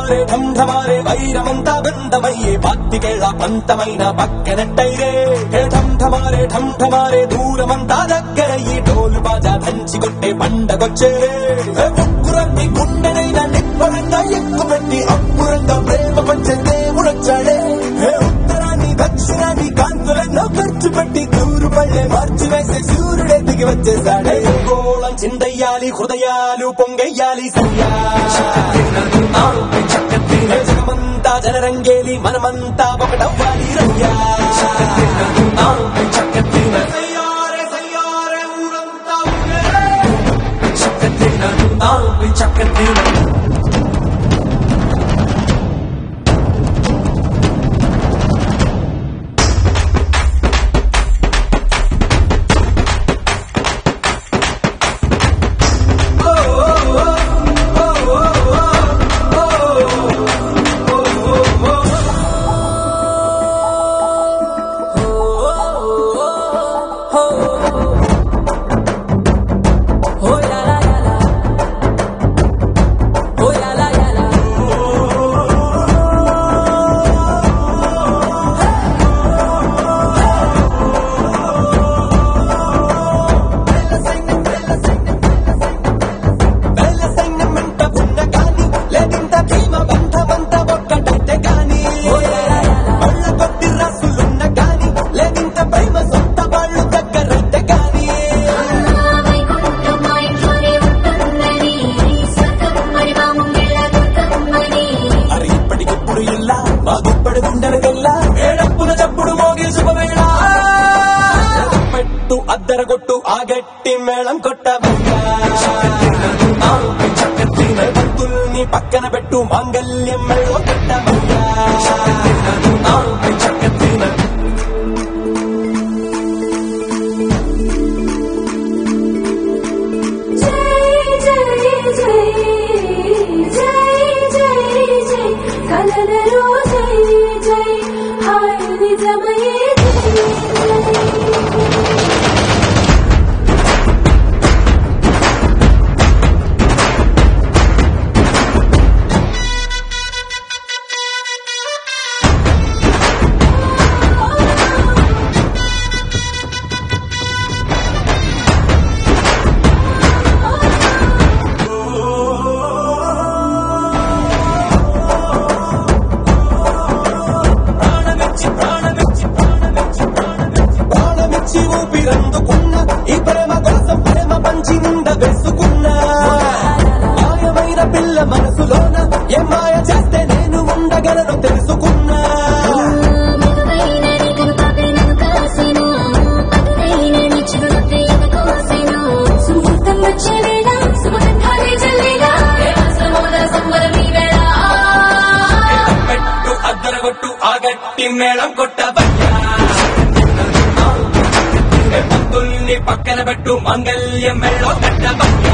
ఢమారే ఢమ్ ఢమారే వైరమంతా బంధమయ్యే భక్తికేళ పంతమైన పక్కనట్టయిరే హే ఢమ్ ఢమారే ఢమ్ ఢమారే దూరమంతా దగ్గరయ్యి డోలు బాజా దంచి కొట్టే పండగొచ్చేరే హే ముగ్గురంటి గుండెనైన నిప్పరంగా ఎక్కుపెట్టి అప్పురంగా ప్రేమ పంచే దేవుడొచ్చాడే హే ఉత్తరాన్ని దక్షిణాన్ని కాంతులెన్నో ఖర్చు పెట్టి తూరు పళ్ళే మార్చి వేసే సూర్యుడే దిగి వచ్చేసాడే గోళం చిందయ్యాలి హృదయాలు పొంగయ్యాలి సయ్యా హే జగమంతా జనరంగేలి మనమంతా ఒకటవ్వాలి రయ్యా సయ్యారే సయ్యారే ఊరంతా ఊరే. Oh la la la la. Oh la la la la. వేల సైన్యమంట ఉన్న గాని లేదింత భీమ బంధమంత ఒక్కటైతే గాని వాళ్ళ కొద్ది రాసులున్న గాని లేదింత ప్రేమ సొంత వాళ్ళు దగ్గరైతే గాని అరే ఇప్పటికిప్పుడు ఇల్లా మా గుప్పడి గుండెలకెల్లా ఏడప్పున చప్పుడు మోగి శుభవేళ పెట్టు అద్దర కొట్టు ఆ గట్టి మేళం కొట్టవయ్యా భక్తుల్ని పక్కన పెట్టు మాంగల్యం మెళ్ళో కొట్టవయ్యా ప్రాణమిచ్చి ప్రాణమిచ్చి ప్రాణమిచ్చి ప్రాణమిచ్చి ప్రాణమిచ్చి ఊపిరందుకున్న ఈ ప్రేమ కోసం ప్రేమ పంచి నింద వేసుకున్నా మాయమైన పిల్ల మనసులోన ఏ మాయ చేస్తే నేను ఉండగలను తెలుసుకున్నా పెట్టు అద్దరగొట్టు ఆ గట్టి మేళం కొట్టబయ్యా భక్తుల్ని పక్కన పెట్టు మంగళ్యం మెళ్ళో కట్టబయ్యా